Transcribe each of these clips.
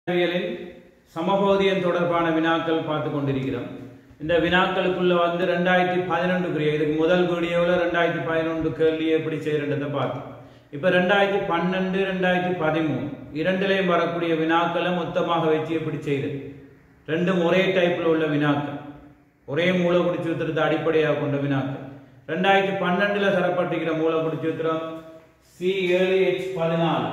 அறிவியலின் சமபோதியம் தொடர்பான வினாக்கள் பார்த்து கொண்டிருக்கிறோம் இந்த வினாக்களுக்குள்ள வந்து ரெண்டாயிரத்தி பதினொன்றுக்குரிய இதுக்கு முதல் வீடியோவில் ரெண்டாயிரத்தி பதினொன்று கேள்வி எப்படி செய்யறதை பார்த்தோம் இப்போ ரெண்டாயிரத்தி பன்னெண்டு ரெண்டாயிரத்தி பதிமூணு இரண்டுலேயும் வரக்கூடிய வினாக்களை மொத்தமாக வச்சு எப்படி செய்யுது ரெண்டும் ஒரே டைப்பில் உள்ள வினாக்கள் ஒரே மூலக்குடி சூத்திரத்தை அடிப்படையாக கொண்ட வினாக்கள் ரெண்டாயிரத்தி பன்னெண்டுல தரப்பட்டிருக்கிற மூலக்குடி சூத்திரம் சி ஏழு எச் பதினாலு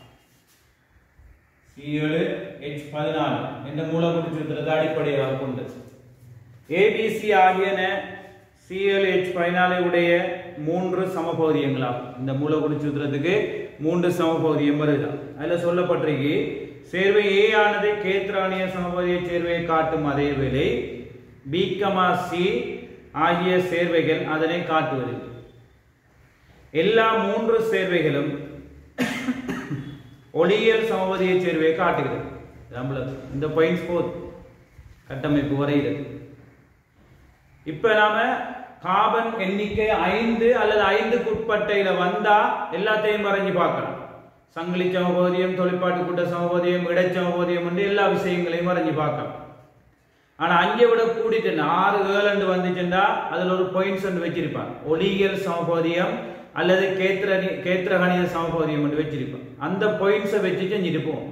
சி ஏழு எச் பதினாலு என்ற மூலக்கூட்டு சூத்திரத்தை அடிப்படையாக கொண்டு ஏபிசி ஆகியன சி ஏழு எச் பதினாலை உடைய மூன்று சமபகுதியங்களாகும் இந்த மூலக்கூட்டு சூத்திரத்துக்கு மூன்று சமபகுதியம் வருது அதுல சொல்லப்பட்டிருக்கு சேர்வை ஏ ஆனது கேத்ரானிய சமபகுதிய சேர்வையை காட்டும் அதே வேளை பி கமா சி ஆகிய சேர்வைகள் அதனை காட்டுவதில்லை எல்லா மூன்று சேர்வைகளும் ஒளியியல் சமபதியை சேர்வையை காட்டுகிறது நம்மளுக்கு இந்த பாயிண்ட்ஸ் போது கட்டமைப்பு வரைகிறது இப்ப நாம கார்பன் எண்ணிக்கை ஐந்து அல்லது ஐந்துக்கு உட்பட்டையில வந்தா எல்லாத்தையும் வரைஞ்சு பார்க்கலாம் சங்கிலி சமபோதியம் தொழிற்பாட்டு கூட்ட சமபோதியம் இடைச்சமபோதியம் என்று எல்லா விஷயங்களையும் வரைஞ்சு பார்க்கலாம் ஆனா அஞ்சை விட கூடிட்டு ஆறு ஏழு வந்துச்சுன்னா அதுல ஒரு பாயிண்ட்ஸ் வந்து வச்சிருப்பாங்க ஒளியியல் சமபோதியம் அல்லது கேத்திர கேத்திரகணித சமபோதியம் என்று வச்சிருப்பான் அந்த பாயிண்ட்ஸை வச்சு செஞ்சிருப்போம்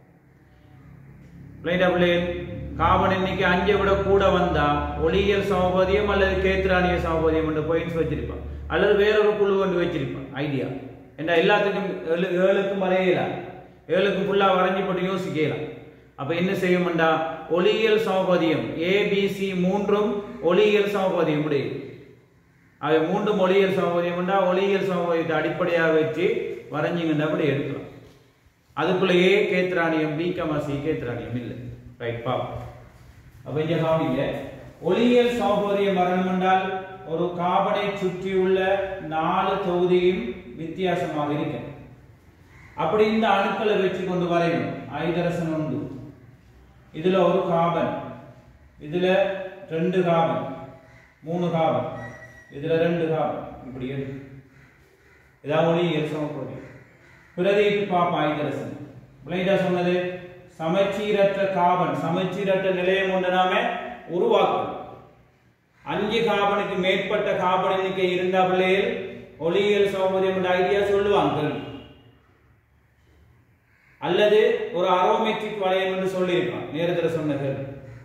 கார்பன் எண்ணிக்கை அஞ்சை விட கூட வந்தா ஒளியியல் சமபோதியம் அல்லது கேத்திரானிய சமபோதியம் என்ற பாயிண்ட்ஸ் வச்சிருப்பான் அல்லது வேறொரு குழு கொண்டு வச்சிருப்பான் ஐடியா ஏன்னா எல்லாத்துக்கும் ஏழு ஏழுக்கும் வரையலாம் ஏழுக்கும் ஃபுல்லா வரைஞ்சி போட்டு யோசிக்கலாம் அப்ப என்ன செய்யும்டா ஒளியியல் சமபதியம் ஏபிசி மூன்றும் ஒளியியல் சமபதியம் முடியும் அவை மூன்றும் ஒளியியல் சமபதியம்டா ஒளியியல் சமபதியத்தை அடிப்படையாக வச்சு வரைஞ்சிங்கன்னா அப்படி எடுக்கலாம் அதுக்குள்ள ஏ கேத்திரானியம் பி கமா சி கேத்திரானியம் இல்லை ரைட் பா அப்ப இங்க காமிங்க ஒளியியல் சமபதியம் வரணும் என்றால் ஒரு காபனை சுற்றியுள்ள நாலு தொகுதியும் வித்தியாசமாக இருக்கு அப்படி இந்த அணுக்களை வச்சு கொண்டு வரையணும் ஐதரசன் உண்டு இதுல ஒரு காபன் இதுல ரெண்டு காபன் மூணு காபன் இதுல ரெண்டு காபன் இப்படி இருக்கு இதான் ஒளியியல் சமபோதியம் பிரதீப் பாப்பா ஐதரசன் விளைதா சொன்னது சமச்சீரற்ற காபன் சமச்சீரற்ற நிலையம் ஒன்று நாம உருவாக்கணும் அஞ்சு காபனுக்கு மேற்பட்ட காபன் எண்ணிக்கை இருந்தா பிள்ளைகள் ஒளியியல் சமபோதியம் என்ற ஐடியா சொல்லுவாங்க அல்லது ஒரு அரோமெட்ரிக் வளையம் என்று சொல்லியிருப்பான் நேரத்தில் சொன்னது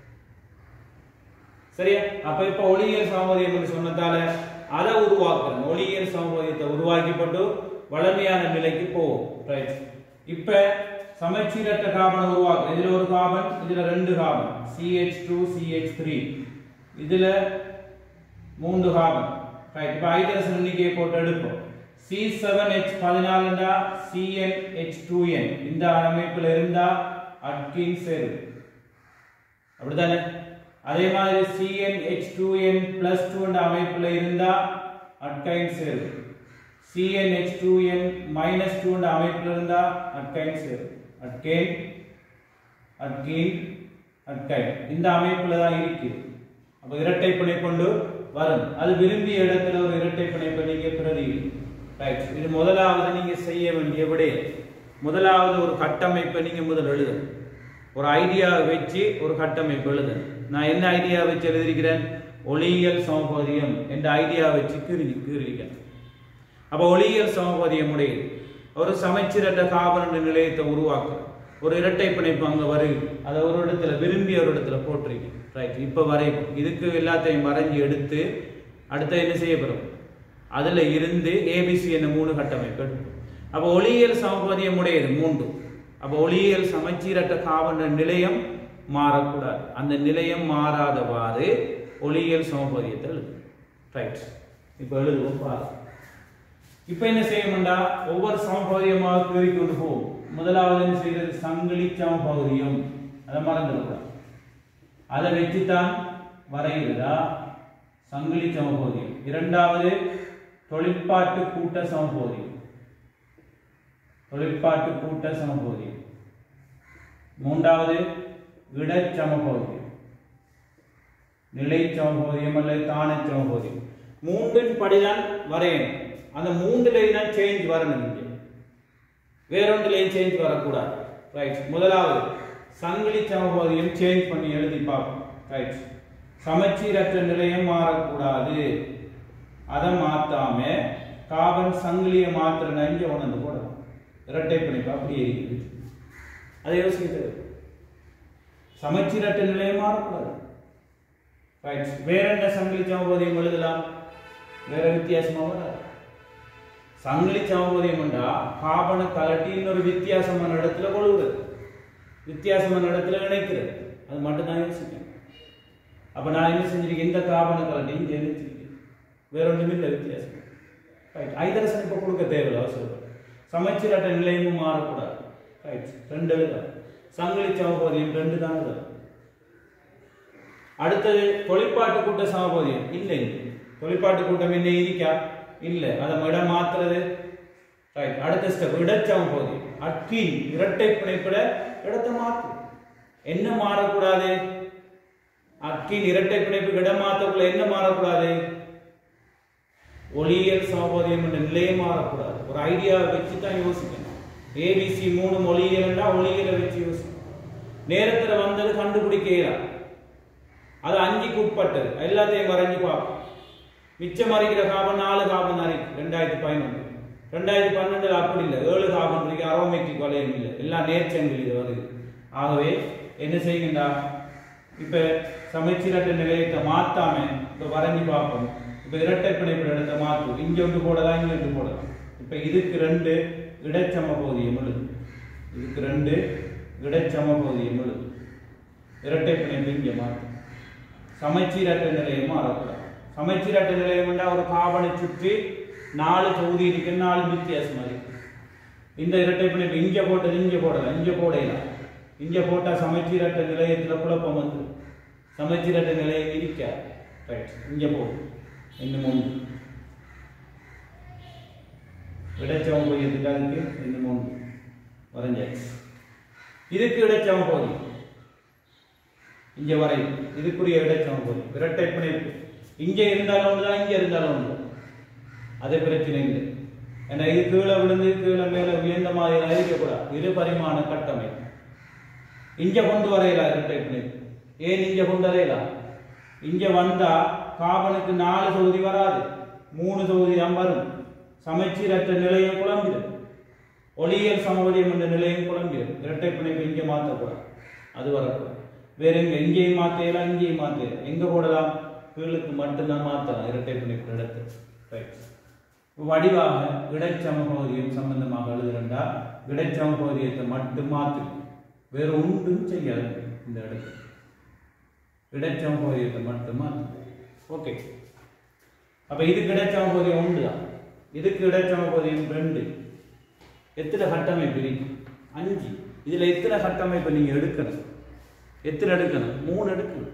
சரியா அப்ப இப்ப ஒளியியல் சமபோதியம் என்று சொன்னதால அதை உருவாக்கணும் ஒளியியல் சமபோதியத்தை உருவாக்கப்பட்டு வளமையான நிலைக்கு போகும் ரைட் இப்ப சமச்சீரற்ற காபனை உருவாக்கும் இதுல ஒரு காபன் இதுல ரெண்டு carbon CH two CH three இதுல மூன்று காபன் ரைட் இப்ப ஐதரசன் எண்ணிக்கையை போட்டு எடுப்போம் சி செவன் ஹெச் பதினாலுண்டா சிஎன் ஹெச் டூ என் இந்த அமைப்புல இருந்தா அட்கின் சேரு அப்படித்தானே அதே மாதிரி CN H two N plus two அமைப்புல இருந்தா அட்கைன் சேரு CnH2n minus 2 என்ற அமைப்பில் இருந்தா அட்கைன் சேரும் அட்கைன் அட்கீன் அட்கைன் இந்த அமைப்புல தான் இருக்கு அப்ப இரட்டை பிணைப்பொண்டு வரும் அது விரும்பிய இடத்துல ஒரு இரட்டை பிணைப்பை நீங்க பிரதி ரைட் இது முதலாவது நீங்க செய்ய வேண்டிய விடை முதலாவது ஒரு கட்டமைப்பை நீங்க முதல் எழுதணும் ஒரு ஐடியா வச்சு ஒரு கட்டமைப்பு எழுதணும் நான் என்ன ஐடியா வச்சு எழுதியிருக்கிறேன் ஒளியியல் சமபோதியம் என்ற ஐடியா வச்சு கீறி கீறிக்கிறேன் அப்ப ஒளியியல் சமபதியம் உடையது ஒரு சமைச்சிரட்ட காபன நிலையத்தை உருவாக்கும் ஒரு இரட்டை பிணைப்பு அங்க வருது அதை ஒரு இடத்துல விரும்பி ஒரு இடத்துல போட்டிருக்கு ரைட் இப்ப வரைக்கும் இதுக்கு எல்லாத்தையும் வரைஞ்சி எடுத்து அடுத்த என்ன செய்யப்படும் அதுல இருந்து ஏபிசி என்ன மூணு கட்டமைப்பு எடுக்கும் அப்ப ஒளியியல் சமபதியம் உடையது மூன்று அப்ப ஒளியியல் சமச்சீரட்ட காவன நிலையம் மாறக்கூடாது அந்த நிலையம் மாறாதவாறு ஒளியியல் சமபதியத்தை எழுது ரைட் இப்ப எழுதுவோம் பாருங்க இப்ப என்ன செய்யணும்டா ஒவ்வொரு சமபகுதியமாக கீறி கொண்டு போகும் முதலாவது என்ன செய்யறது சங்கிலி சமபகுதியம் அதை மறந்துடக்கூடாது அதை வச்சுதான் வரைகிறதா சங்கிலி சமபகுதியம் இரண்டாவது தொழிற்பாட்டு கூட்ட சமபகுதியம் தொழிற்பாட்டு கூட்ட சமபகுதியம் மூன்றாவது இடச்சமபகுதியம் நிலை சமபகுதியம் அல்லது தான சமபகுதியம் மூன்றின் படிதான் வரையணும் அந்த மூன்றுலையும் தான் சேஞ்ச் வரணும் இங்கே வேறொன்றிலையும் சேஞ்ச் வரக்கூடாது ரைட் முதலாவது சங்கிலி சமபோதியம் சேஞ்ச் பண்ணி எழுதி பார்ப்போம் ரைட் சமச்சீரற்ற நிலையம் மாறக்கூடாது அதை மாத்தாம காபன் சங்கிலியை மாத்திர இங்க உணர்ந்து போடலாம் இரட்டை பிணைப்பு அப்படியே இருக்குது அதை யோசிக்கிறது சமச்சீரற்ற நிலையம் மாறக்கூடாது ரைட் வேற என்ன சங்கிலி சமபோதியம் எழுதலாம் வேற வித்தியாசமா வராது சங்கிலி சமபோதியம் என்றா காபனை கலட்டி இன்னொரு வித்தியாசமான இடத்துல கொள்கிறது வித்தியாசமான இடத்துல இணைக்கிறது அது மட்டும் தான் யோசிக்கணும் அப்ப நான் என்ன செஞ்சிருக்கேன் இந்த காபனை கலட்டி இங்க இணைச்சிருக்கேன் வேற ஒன்றுமே இல்லை வித்தியாசம் ரைட் ஐதரசன் இப்ப கொடுக்க தேவையில்ல அவசரம் சமச்சீரற்ற நிலையமும் மாறக்கூடாது ரைட் ரெண்டு எழுதலாம் சங்கிலி சமபோதியம் ரெண்டு தான் எழுதலாம் அடுத்தது தொழிற்பாட்டு கூட்ட சமபோதியம் இல்லை தொழிற்பாட்டு கூட்டம் என்ன இருக்கா இல்ல அதை இடம் மாத்துறது ரைட் அடுத்த ஸ்டெப் இடச்சமபோதியம் அட்கின் இரட்டை பிணைப்புல இடத்தை மாத்து என்ன மாறக்கூடாது அக்கின் இரட்டை பிணைப்பு இடம் மாத்தக்குள்ள என்ன மாறக்கூடாது ஒளியியல் சமபோதியம் என்ற நிலையை மாறக்கூடாது ஒரு ஐடியாவை வச்சு தான் யோசிக்கணும் ஏபிசி மூணு ஒளியியல்னா ஒளியியலை வச்சு யோசிக்கணும் நேரத்துல வந்தது கண்டுபிடிக்க இயலாது அது அஞ்சுக்கு உட்பட்டது எல்லாத்தையும் வரைஞ்சு பார்ப்போம் மிச்சம் அறிக்கிற காபன் நாலு காபன் அறிக்கை ரெண்டாயிரத்தி பதினொன்று ரெண்டாயிரத்தி பன்னெண்டுல அப்படி இல்லை ஏழு காபன் இருக்கு அரோமேட்டிக் வளையம் இல்லை எல்லாம் நேர்ச்சங்கள் இது வருது ஆகவே என்ன செய்யுங்கண்டா இப்ப சமைச்சீரற்ற நிலையத்தை மாத்தாம இப்ப வரைஞ்சு பார்ப்போம் இப்ப இரட்டை பிணைப்பு இடத்தை மாற்றும் இங்க ஒன்று போடலாம் இங்க ஒன்று போடலாம் இப்ப இதுக்கு ரெண்டு இடைச்சமபோதியம் எழுது இதுக்கு ரெண்டு இடைச்சமபோதியம் எழுது இரட்டை பிணைப்பு இங்க மாற்றும் சமச்சீரற்ற நிலையம் மாறக்கூடாது சமச்சீரற்ற நிலையம் என்றால் ஒரு காபனை சுற்றி நாலு தொகுதி இருக்கு நாலு வித்தியாசமா இருக்கு இந்த இரட்டை பிணைப்பு இங்க போட்டது இங்க போடலாம் இங்க போடலாம் இங்க போட்டா சமச்சீரற்ற நிலையத்துல குழப்பம் வந்து சமச்சீரற்ற நிலையம் இருக்க ரைட் இங்க போடு இன்னும் ஒன்று இடைச்சவம் போயதுக்கு அதுக்கு இன்னும் ஒன்று வரைஞ்சாச்சு இதுக்கு இடைச்சவம் போய் இங்க வரை இதுக்குரிய இடைச்சவம் போய் இரட்டை பிணைப்பு இங்க இருந்தாலும் ஒன்றுதான் இங்க இருந்தாலும் ஒன்று அது பிரச்சனை இல்லை ஏன்னா இது கீழே விழுந்து கீழே மேல உயர்ந்த மாதிரி இருக்கக்கூடாது இரு பரிமாண கட்டமைப்பு இங்க கொண்டு வரையலாம் இரட்டை பிணைப்பு ஏன் இங்க கொண்டு வரையலாம் இங்க வந்தா காபனுக்கு நாலு தொகுதி வராது மூணு தொகுதி தான் வரும் சமச்சீரற்ற நிலையம் குழம்பிடும் ஒளியியல் சமவதியம் என்ற நிலையம் குழம்பிடும் இரட்டை பிணைப்பு இங்க மாற்றக்கூடாது அது வரக்கூடாது வேற எங்க இங்கேயும் மாத்தலாம் இங்கேயும் மாத்தலாம் எங்க போடலாம் கீழுக்கு மட்டும்தான் மாத்தலாம் இரட்டை பிணைப்பு இடத்து ரைட் வடிவாக இடைச்சமபகுதியம் சம்பந்தமாக எழுதுறா இடைச்சமபகுதியத்தை மட்டும் மாத்து வேற ஒன்றும் செய்யாது இந்த இடத்துல இடைச்சமபகுதியத்தை மட்டும் மாத்து ஓகே அப்ப இதுக்கு இடைச்சமபகுதியம் ஒன்று தான் இதுக்கு இடைச்சமபகுதியம் ரெண்டு எத்தனை கட்டமைப்பு இருக்கு அஞ்சு இதுல எத்தனை கட்டமைப்பு நீங்க எடுக்கணும் எத்தனை எடுக்கணும் மூணு எடுக்கணும்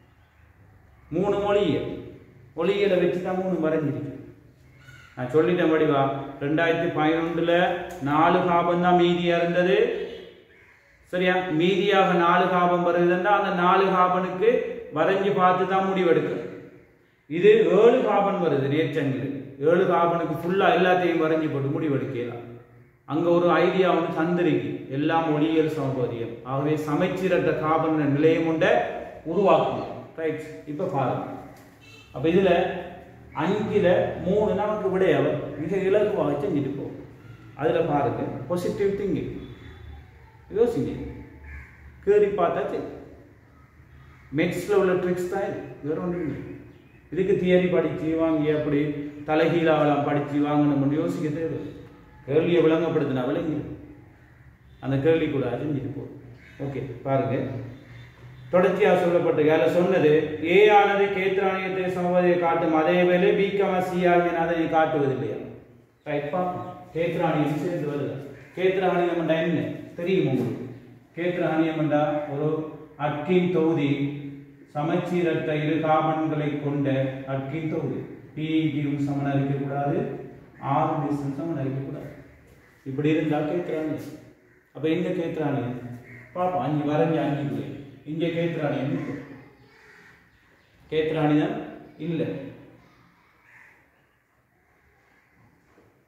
மூணு மொழியியல் ஒளியியலை வச்சு தான் மூணு வரைஞ்சிருக்கு நான் சொல்லிட்டேன் வடிவா ரெண்டாயிரத்தி பதினொன்றுல நாலு காபம் தான் மீதியா இருந்தது சரியா மீதியாக நாலு காபம் வருதுன்னா அந்த நாலு காபனுக்கு வரைஞ்சு பார்த்து தான் முடிவெடுக்கணும் இது ஏழு காபன் வருது நேர்ச்சங்கில் ஏழு காபனுக்கு ஃபுல்லா எல்லாத்தையும் வரைஞ்சு போட்டு முடிவெடுக்கலாம் அங்க ஒரு ஐடியா ஒன்று தந்திருக்கு எல்லாம் ஒளியியல் சமபோதியம் ஆகவே சமைச்சீரற்ற காபன் நிலையம் உண்ட உருவாக்கணும் ரைட் இப்ப பாருங்க அப்ப இதுல அஞ்சுல மூணு நமக்கு விடையவ மிக இலகுவாக செஞ்சுட்டு போகும் அதுல பாருங்க பாசிட்டிவ் திங்கிங் யோசிங்க கேறி பார்த்தா சரி மெட்ஸ்ல உள்ள ட்ரிக்ஸ் தான் இது வேற ஒன்றும் இல்லை இதுக்கு தியரி படிச்சு வாங்கி அப்படி தலைகீழாவெல்லாம் படிச்சு வாங்கணும்னு யோசிக்க தேவை கேள்வியை விளங்கப்படுத்தினா விளங்கி அந்த கேள்விக்குள்ள அறிஞ்சிட்டு போகும் ஓகே பாருங்க தொடர்ச்சியாக சொல்லப்பட்டு அதில் சொன்னது ஏ ஆனது கேத்திராணியத்தை சமவதை காட்டும் அதே வேலை பி கமா சி ஆகிய அதனை காட்டுவதில்லையா ரைட் பார்ப்போம் கேத்திராணியம் சேர்ந்து வருது கேத்திராணியம் என்றா என்ன தெரியும் உங்களுக்கு கேத்திராணியம் என்றா ஒரு அக்கின் தொகுதி சமச்சீரற்ற இரு காபன்களை கொண்ட அக்கின் தொகுதி பியும் சமன் இருக்கக்கூடாது ஆறு டிஸ்டும் சமன் இருக்கக்கூடாது இப்படி இருந்தால் கேத்திராணியம் அப்ப எங்க கேத்திராணியம் பார்ப்போம் அஞ்சு வரைஞ்சு அஞ்சுக்குள்ளே இங்கே கேத்திராணியம் இருக்கு கேத்திராணியம் இல்லை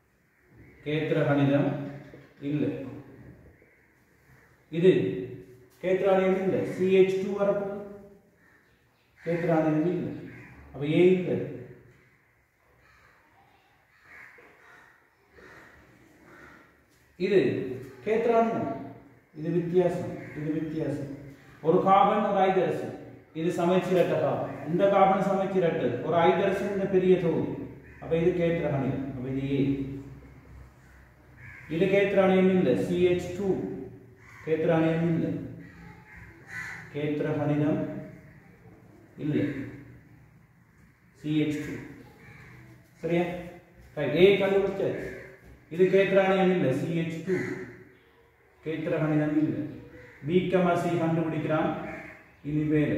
கேத்திர கணிதம் இல்லை இது கேத்ரானியம் இல்லை சிஹெச் டூ வரப்போகுது கேத்ரானியம் இல்லை அப்ப ஏ இல்லை இது கேத்ரானியம் இது வித்தியாசம் இது வித்தியாசம் ஒரு கார்பன் ஒரு ஐதரசன் இது சமைச்சிரட்ட கார்பன் இந்த கார்பன் சமைச்சிரட்டு ஒரு ஐதரசன் இந்த பெரிய தொகுதி அப்ப இது கேத்ரானியம் அப்ப இது ஏ இது கேத்ரானியம் இல்லை சிஹெச் டூ கேத்ரானியம் இல்லை கேத்ரகணிதம் இல்லை சிஹெச் டூ சரியா ரைட் ஏ கண்டுபிடிச்சாச்சு இது கேத்ரானியம் இல்லை சிஹெச் டூ கேத்ரகணிதம் இல்லை பிகமசி கண்டுபிடிக்கிறான் இனி வேறு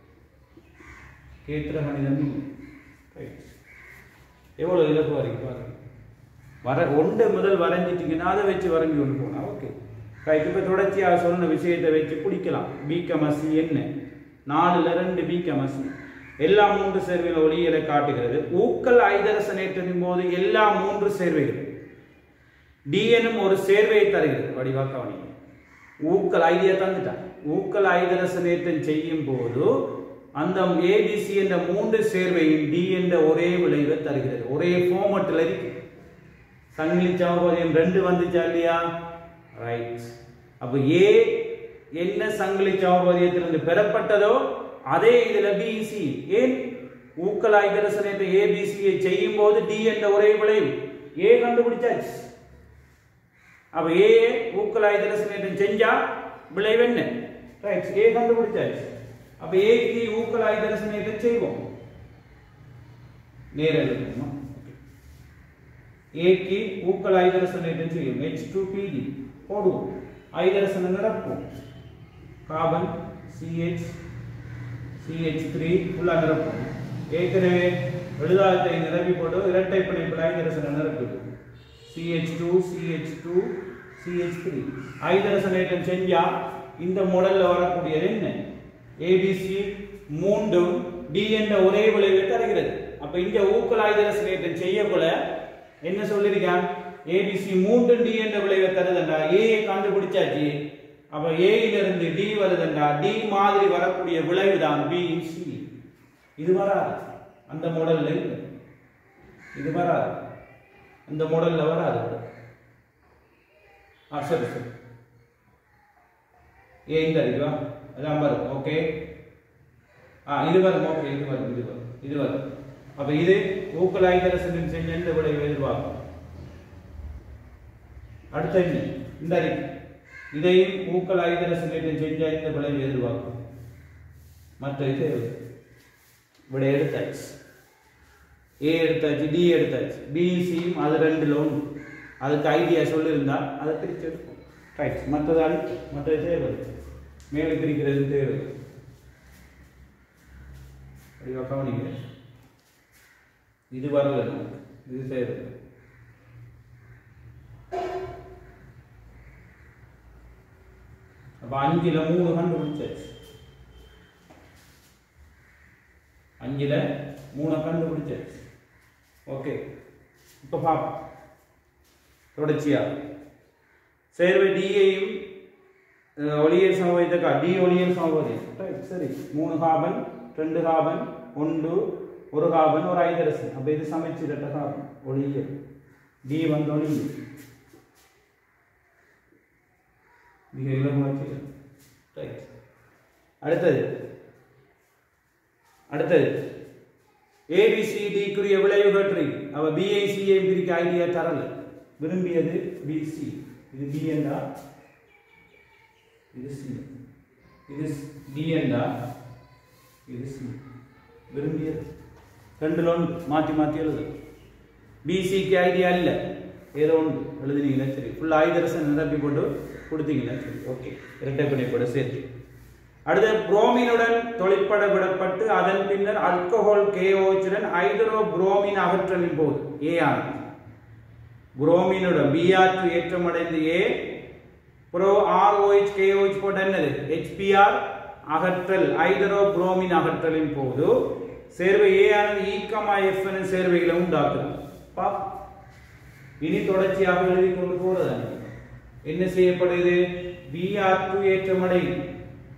கேத்ரகணிதம் இல்லை ரைட் எவ்வளோ இலக்கு வரைக்கும் பாருங்க வர ஒன்று முதல் வரைஞ்சிட்டிங்கன்னா அதை வச்சு வரைஞ்சி கொண்டு போனா ஓகே ரைட் இப்போ தொடர்ச்சியாக சொன்ன விஷயத்தை வச்சு பிடிக்கலாம் பிகமசி என்ன நாலுல ரெண்டு பிகமசி எல்லா மூன்று சேர்வைகள் ஒளியலை காட்டுகிறது ஊக்கல் ஐதரசனேற்றின் போது எல்லா மூன்று சேர்வைகள் டி எனும் ஒரு சேர்வையை தருகிறது வடிவாக்கவனி ஊக்கல் ஐடியா தந்துட்டான் ஊக்கல் ஐதரசனேற்றம் செய்யும் போது அந்த ஏபிசி என்ற மூன்று சேர்வையும் டி என்ற ஒரே விளைவை தருகிறது ஒரே ஃபார்மட்டில் இருக்கு சங்கிலி சமபோதியம் ரெண்டு வந்துச்சா இல்லையா ரைட் அப்ப ஏ என்ன சங்கிலி சமபோதியத்திலிருந்து பெறப்பட்டதோ அதே இதுல பிசி ஏன் ஊக்கல் ஐதரசனேற்ற ஏபிசியை செய்யும் போது டி என்ற ஒரே விளைவு ஏ கண்டுபிடிச்சாச்சு அப்ப ஏ ஊக்கல் ஐதரசனேற்றம் செஞ்சா விளைவு என்ன ரைட் ஏ கண்டுபிடிச்சாச்சு அப்ப ஏக்கு ஊக்கல் ஐதரசனேற்றம் செய்வோம் நேரில் இருக்கணும் ஏக்கு ஊக்கல் ஐதரசனேற்றம் செய்யும் ஹெச் டூ பிடி போடுவோம் ஐதரசனை நிரப்புவோம் கார்பன் சிஹெச் சிஹெச் த்ரீ ஃபுல்லாக நிரப்பும் ஏற்கனவே எழுதாதத்தை நிரப்பி போட்டு இரட்டை பிணைப்பில் ஐதரசனை நிரப்பிடும் CH two CH two CH three ஐதரசனேற்றம் செஞ்சா இந்த மாடல்ல வரக்கூடியது என்ன ஏபிசி மூன்றும் டி என்ற ஒரே விளைவை தருகிறது அப்ப இங்க ஊக்கல் ஐதரசனேற்றம் செய்யக்குள்ள என்ன சொல்லியிருக்கான் ஏபிசி மூன்று டி என்ற விளைவை தருதுண்டா ஏ கண்டுபிடிச்சாச்சு அப்ப ஏல இருந்து டி வருதுண்டா டி மாதிரி வரக்கூடிய விளைவு தான் பி சி இது வராது அந்த மாடல்ல இல்லை இது வராது அந்த மாடல்ல வராது ஆ சரி சரி ஏ இந்த இதுவா அதான் வரும் ஓகே ஆ இது வரும் ஓகே இது வரும் இது வரும் இது வரும் அப்ப இது ஊக்கல் ஐதரசனின் செஞ்ச எந்த விளைவு எதிர்பார்க்கும் அடுத்த என்ன இந்த அறிக்கை இதையும் ஊக்கல் ஐதரசனின் செஞ்ச இந்த விளைவு எதிர்பார்க்கும் மற்ற இது விட எடுத்தாச்சு ஏ எடுத்தாச்சு டி எடுத்தாச்சு பிசியும் அது ரெண்டுல ஒன்று அதுக்கு ஐடியா சொல்லியிருந்தா அதை பிரித்து எடுப்போம் ரைட் மற்றது அடுத்து மற்றது தேவை மேலே பிரிக்கிறது தேவை அப்படியா கவனிங்க இது வரல நமக்கு இது தேவை அப்ப அஞ்சுல மூணு கண்டுபிடிச்சாச்சு அஞ்சுல மூணு கண்டுபிடிச்சாச்சு ஓகே இப்ப பாப்போம் தொடர்ச்சியா சேர்வை டியையும் ஒளியல் சமபதித்த டி ஒளியல் சமபதியம் ரைட் சரி மூணு காபன் ரெண்டு காபன் ஒன்று ஒரு காபன் ஒரு ஐதரசன் அப்ப இது சமைச்சிரட்ட காபன் ஒளியல் டி வந்து ஒளியல் மிக இலகுவாச்சு ரைட் அடுத்தது அடுத்தது ஏபிசிடிக்குரிய விளைவு கற்றி அவ பிஐசியை பிரிக்க ஐடியா தரல விரும்பியது பிசி இது பி என்றா இது சி இது டி என்றா இது சி விரும்பியது ரெண்டுல ஒன்று மாற்றி மாற்றி எழுது பிசிக்கு ஐடியா இல்லை ஏதோ ஒன்று எழுதுனீங்களா சரி ஃபுல்லாக ஐதரசன் நிரப்பி போட்டு கொடுத்தீங்களா சரி ஓகே இரட்டை பிணைப்போட சேர்த்து அடுத்து புரோமினுடன் தொழிற்பட விடப்பட்டு அதன் பின்னர் அல்கஹால் கேஓச்சுடன் ஹைட்ரோ புரோமின் அகற்றலின் போது ஏ ஆனது புரோமினுடன் பிஆர் ஏற்றமடைந்து ஏ ப்ரோ ஆர்ஓஹெச் கேஓஹெச் போட்ட என்னது ஹெச்பிஆர் அகற்றல் ஹைட்ரோ புரோமின் அகற்றலின் போது சேர்வை ஏ ஆனது ஈக்கமா எஃப் என சேர்வைகளை உண்டாக்குது பா இனி தொடர்ச்சியாக எழுதி கொண்டு போறது என்ன செய்யப்படுது பிஆர் டூ ஏற்றமடை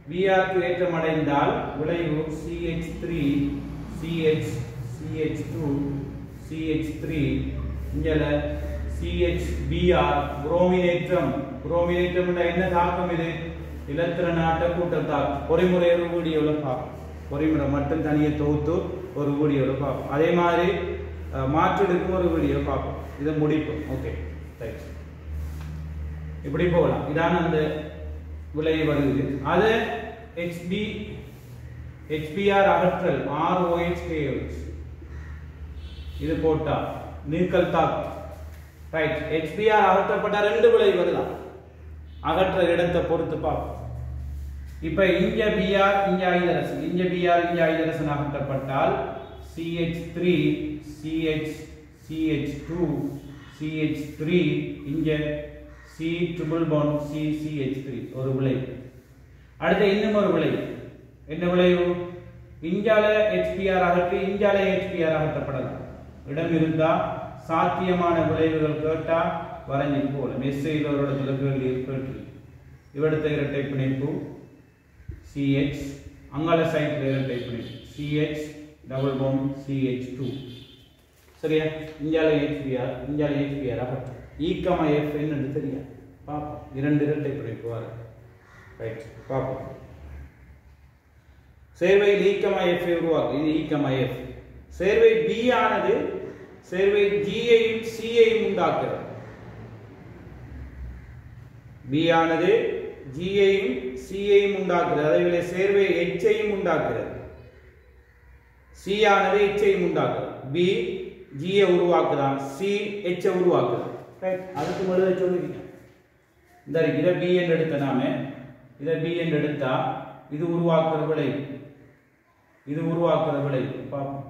பிஆர்க்கு ஏற்றம் அடைந்தால் விளைவு CH three CH CH two CH three இங்கல சிஹெச் பிஆர் புரோமினேற்றம் புரோமினேற்றம் என்ன தாக்கம் இது இலத்திரனாட்ட கூட்டத்தாக்கம் பொறிமுறை ஒரு வீடியோவில் பார்ப்போம் பொறிமுறை மட்டும் தனியாக தொகுத்து ஒரு வீடியோவில் பார்ப்போம் அதே மாதிரி அஹ், மாற்றெடுக்கும் ஒரு வீடியோ பார்ப்போம் இதை முடிப்போம் ஓகே ரைட் இப்படி போகலாம் இதான அந்த விலை வருது அது ஹெச்பி ஹெச்பிஆர் அகற்றல் ஆர்ஓஹெச் கேஓஹெச் இது போட்டா நீக்கல் தாக்கு ரைட் ஹெச்பிஆர் அகற்றப்பட்ட ரெண்டு விலை வருதான் அகற்ற இடத்தை பொறுத்து பார்ப்போம் இப்ப இங்க பிஆர் இங்க ஐதரசன் இங்க பிஆர் இங்க ஐதரசன் அகற்றப்பட்டால் CH three CH CH two CH three இங்க C triple bond C CH three ஒரு விளைவு அடுத்து இன்னும் ஒரு விளைவு என்ன விளைவு இஞ்சால ஹெச்பிஆர் அகற்றி இஞ்சால ஹெச்பிஆர் அகற்றப்படலாம் இடம் இருந்தா சாத்தியமான விளைவுகள் கேட்டா வரைஞ்சி போல மெஸ்ஸையில் ஒரு இடத்துல கேள்வி கேட்டு இவடுத்த இரட்டை பிணைப்பு சிஹெச் அங்கால சைட்ல இரட்டை பிணைப்பு CH double bond CH two சரியா இஞ்சால ஹெச்பிஆர் இஞ்சால ஹெச்பிஆர் அகற்றும் ஈக்கமா எஃப் என்னன்னு தெரியா பார்ப்போம் இரண்டு இரட்டை பிணைப்பு வர ரைட் பார்ப்போம் சேர்வை ஈக்கமா எஃப் உருவாக்கு இது ஈக்கமா எஃப் சேர்வை பி ஆனது சேர்வை ஜியையும் சியையும் உண்டாக்குறது பி ஆனது ஜியையும் சியையும் உண்டாக்குறது அதே சேர்வை எச்சையும் உண்டாக்குறது சி ஆனது எச்சையும் உண்டாக்குறது பி ஜியை உருவாக்குதான் சி எச்சை உருவாக்குது ரைட் அதுக்கு முதல்ல சொல்லுவீங்க இந்த இருக்கு. இதை பி என்று எடுத்த நாம இதை பி என்று எடுத்தா இது உருவாக்குற விளைவு இது உருவாக்குற விளைவு பார்ப்போம்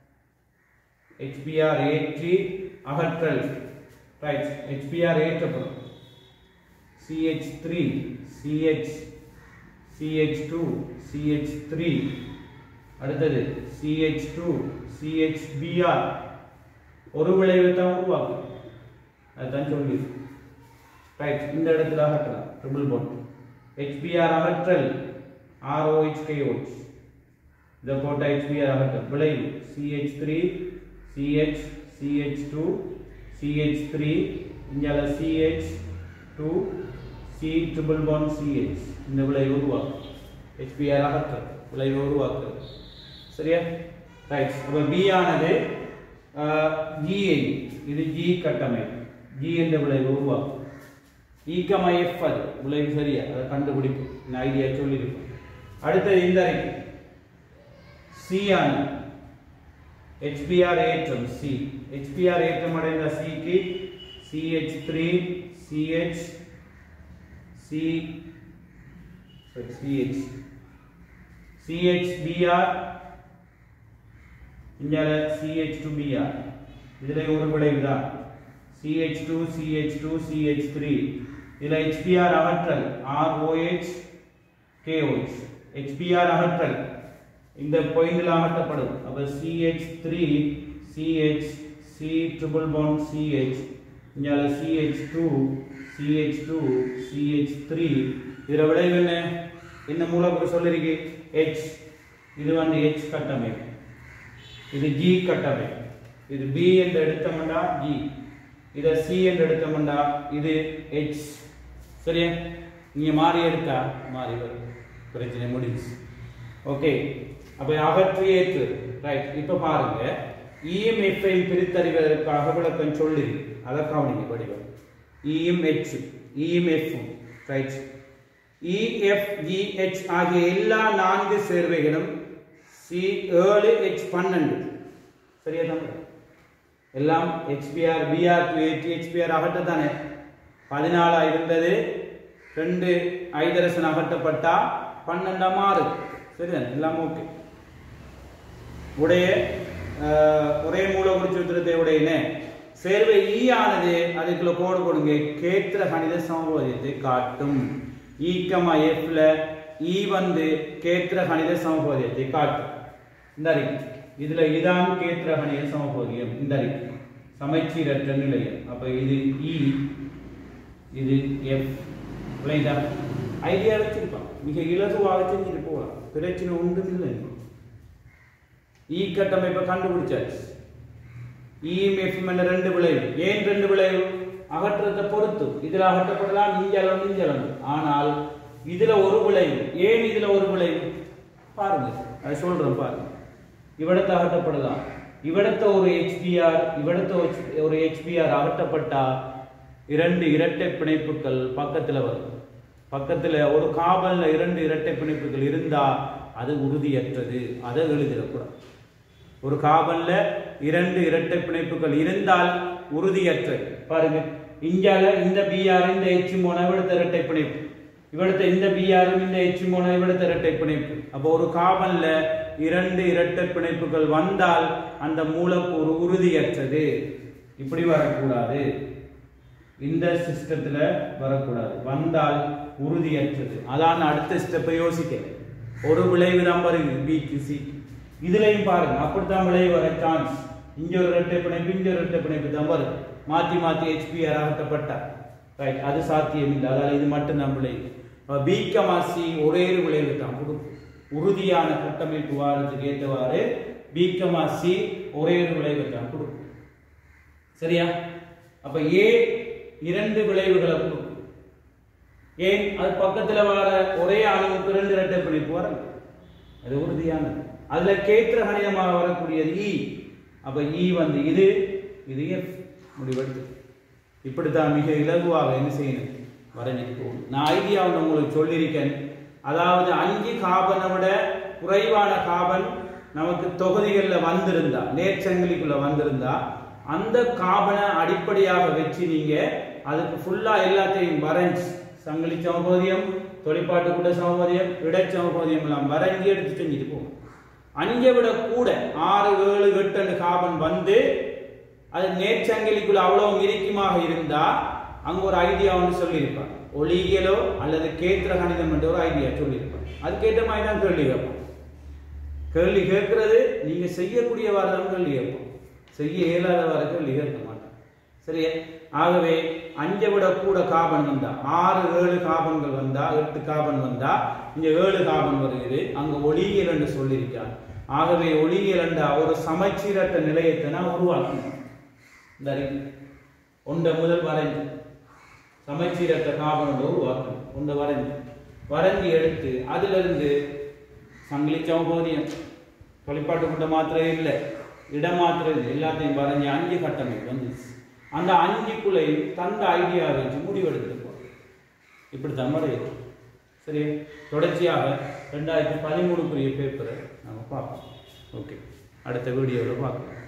HBr ஏற்றி அகற்றல் ரைட் HBr ஏற்றப்படும் CH3 CH CH2 CH3 அடுத்தது CH2 CHBr ஒரு விளைவை தான் உருவாக்கும் அதுதான் சொல்லி ரைட் இந்த இடத்துல அகற்றலாம் ட்ரிபிள் பாண்ட் HBr அகற்றல் ROHKOH இதை போட்ட HBr அகற்றல் விளைவு CH3 CH CH2 CH3 இங்கால CH2 C triple bond CH இந்த விளைவு உருவாக்கும் HBr அகற்றல் விளைவு உருவாக்குறது சரியா ரைட் அப்ப B ஆனது GA இது G கட்டமைப்பு G என்ற விளைவு உருவாக்கும் ஈக்கமா எஃப் அது விளைவு சரியா அதை கண்டுபிடிப்பு இந்த ஐடியா சொல்லியிருப்போம் அடுத்தது இந்த அறிக்கை சி ஆனது HBr ஏற்றம் C HBr ஏற்றம் அடைந்த C க்கு CH3 CH C sorry, CH CHBr இங்கால CH2Br இதுல ஒரு விளைவு தான் CH2 CH2 CH3 இதுல HBr அகற்றல் ROH KOH HBr அகற்றல் இந்த பாயிண்டில் அகற்றப்படும் அப்ப CH3 CH C triple bond CH இங்கால CH2 CH2 CH3 இதுல விளைவு என்ன என்ன மூலக்கூறு சொல்லிருக்கு H இது வந்து H கட்டமைப்பு இது G கட்டமைப்பு இது B என்று எடுத்தோம்னா G இத C என்று எடுத்தோம்னா இது H சரியா நீங்க மாறி எடுத்தா மாறி வரும் பிரச்சனை முடிஞ்சு ஓகே அப்ப அகற்றி ஏற்று ரைட் இப்ப பாருங்க EMF ஐ பிரித்தறிவதற்காக விளக்கம் சொல்லி அதை கவனிங்க வடிவம் EMH EMF ரைட் EFGH ஆகிய எல்லா நான்கு சேர்வைகளும் சி ஏழு ஹெச் பன்னெண்டு சரியா தமிழ் எல்லாம் HBr BR to AT HBr அகற்றத்தானே பதினாலா இருந்தது ரெண்டு ஐதரசன் அகற்றப்பட்டா பன்னெண்டா மாறுது சரிதான் எல்லாம் ஓகே உடைய அஹ், ஒரே மூலக்கூறு சூத்திரத்தை உடையனே சேர்வை ஈ ஆனது அதுக்குள்ள கோடு கொடுங்க கேத்திர கணித சமபோதியத்தை காட்டும் ஈக்கமா எஃப்ல ஈ வந்து கேத்திர கணித சமபோதியத்தை காட்டும் இந்த அறிக்கை இதுல இதான் கேத்திர கணித சமபோதியம் இந்த அறிக்கை சமச்சீரற்ற நிலையம் அப்ப இது இ இது எஃப் விளைதா ஐடியா வச்சிருப்பான் மிக இலகுவாக செஞ்சுட்டு போகலாம் பிரச்சனை ஒன்றும் இல்லை ஈ கட்டமைப்பை கண்டுபிடிச்சாச்சு இஎம்எஃப் என்ற ரெண்டு விளைவு ஏன் ரெண்டு விளைவு அகற்றத்தை பொறுத்து இதுல அகற்றப்படலாம் இஞ்சலம் இஞ்சலம் ஆனால் இதுல ஒரு விளைவு ஏன் இதுல ஒரு விளைவு பாருங்க அதை சொல்றேன் பாருங்க இவ்விடத்தை அகற்றப்படலாம் இவ்விடத்த ஒரு ஹெச்பிஆர் இவ்விடத்த ஒரு- ஒரு ஹெச்பிஆர் அகற்றப்பட்டா இரண்டு இரட்டை பிணைப்புகள் பக்கத்துல வரும் பக்கத்துல ஒரு காபல்ல இரண்டு இரட்டை பிணைப்புகள் இருந்தா அது உறுதியற்றது அதை எழுதிடக்கூடாது ஒரு காபன்ல இரண்டு இரட்டை பிணைப்புகள் இருந்தால் உறுதியற்றது பாருங்க இஞ்சால இந்த பிஆர் இந்த எச் மோன இவிடத்த இரட்டை பிணைப்பு இவிடத்த இந்த பிஆரும் இந்த எச் மோன இவிடத்த இரட்டை பிணைப்பு அப்போ ஒரு காபன்ல இரண்டு இரட்டை பிணைப்புகள் வந்தால் அந்த மூலக்கூறு உறுதியற்றது இப்படி வரக்கூடாது இந்த சிஸ்டத்துல வரக்கூடாது வந்தால் உறுதியற்றது அதான் அடுத்த ஸ்டெப்பை யோசிக்க ஒரு விளைவு தான் வருது பிக்கு சி இதுலயும் பாருங்க அப்படித்தான் விளைவு வர சான்ஸ் இங்க ஒரு ரெட்டை பிணைப்பு இங்க ஒரு ரெட்டை பிணைப்பு தான் வரும் மாத்தி மாத்தி ஹெச்பிஆர் அகற்றப்பட்டா ரைட் அது சாத்தியம் இல்லை அதால இது மட்டும் தான் விளைவு பிகமாசி ஒரே ஒரு விளைவு தான் கொடுக்கும் உறுதியான கட்டமைப்பு வாரத்துக்கு ஏற்றவாறு பிகமாசி ஒரே ஒரு விளைவு தான் கொடுக்கும் சரியா அப்ப ஏ இரண்டு விளைவுகளை கொடுக்கும் ஏன் அது பக்கத்துல வர ஒரே அணுவுக்கு ரெண்டு இரட்டை பிணைப்பு வரும் அது உறுதியானது அதுல கேத்திர கணிதமாக வரக்கூடியது இ அப்ப இ வந்து இது இது எஃப் முடிவெடுத்து இப்படித்தான் மிக இலகுவாக என்ன செய்யணும் வரைஞ்சிட்டு போகணும் நான் ஐடியா ஒன்று உங்களுக்கு சொல்லியிருக்கேன் அதாவது அஞ்சு காபனை விட குறைவான காபன் நமக்கு தொகுதிகளில் வந்திருந்தா நேர்ச்சங்கிலிக்குள்ள வந்திருந்தா அந்த காபனை அடிப்படையாக வச்சு நீங்க அதுக்கு ஃபுல்லா எல்லாத்தையும் வரைஞ்சு சங்கிலி சமபோதியம் தொழிற்பாட்டுக்குள்ள சமபோதியம் இடச்சமபோதியம் எல்லாம் வரைஞ்சி எடுத்து செஞ்சுட்டு போகும் அஞ்சை விட கூட ஆறு ஏழு எட்டு காபன் வந்து அது நேர்ச்சங்கிலிக்குள்ள அவ்வளவு இறுக்கமாக இருந்தா அங்க ஒரு ஐடியா ஒன்று சொல்லியிருப்பான் ஒளியியலோ அல்லது கேத்திர கணிதம் என்ற ஒரு ஐடியா சொல்லியிருப்பான் அதுக்கேற்ற மாதிரி தான் கேள்வி கேட்பான் கேள்வி கேட்கறது நீங்க செய்யக்கூடிய வாரம் கேள்வி கேட்போம் செய்ய இயலாத வர கேள்வி கேட்க மாட்டோம் சரியா ஆகவே அஞ்சை விட கூட காபன் வந்தா ஆறு ஏழு காபன்கள் வந்தா எட்டு காபன் வந்தா இங்க ஏழு காபன் வருகிறது அங்க ஒளியியல் என்று சொல்லியிருக்கான் ஆகவே ஒளியியல் என்ற ஒரு சமச்சீரற்ற நிலையத்தை நான் உருவாக்கணும் இந்த அறிவு. ஒன்றை முதல் வரைஞ்சு சமச்சீரற்ற காபனோட உருவாக்கணும் ஒன்றை வரைஞ்சு வரைஞ்சி எடுத்து அதிலிருந்து சங்கிலி சௌபோதியம் தொழிற்பாட்டு கொண்ட மாத்திரை இல்லை இடம் மாத்திரை இல்லை எல்லாத்தையும் வரைஞ்சி அஞ்சு கட்டமைப்பு வந்துச்சு அந்த அஞ்சுக்குள்ளேயும் தந்த ஐடியா வச்சு முடிவெடுத்துட்டு போகிறோம் இப்படி தான் வரையுது சரி தொடர்ச்சியாக ரெண்டாயிரத்தி பதிமூணுக்குரிய பேப்பரை நம்ம பார்ப்போம் ஓகே அடுத்த வீடியோவில் பார்க்கலாம்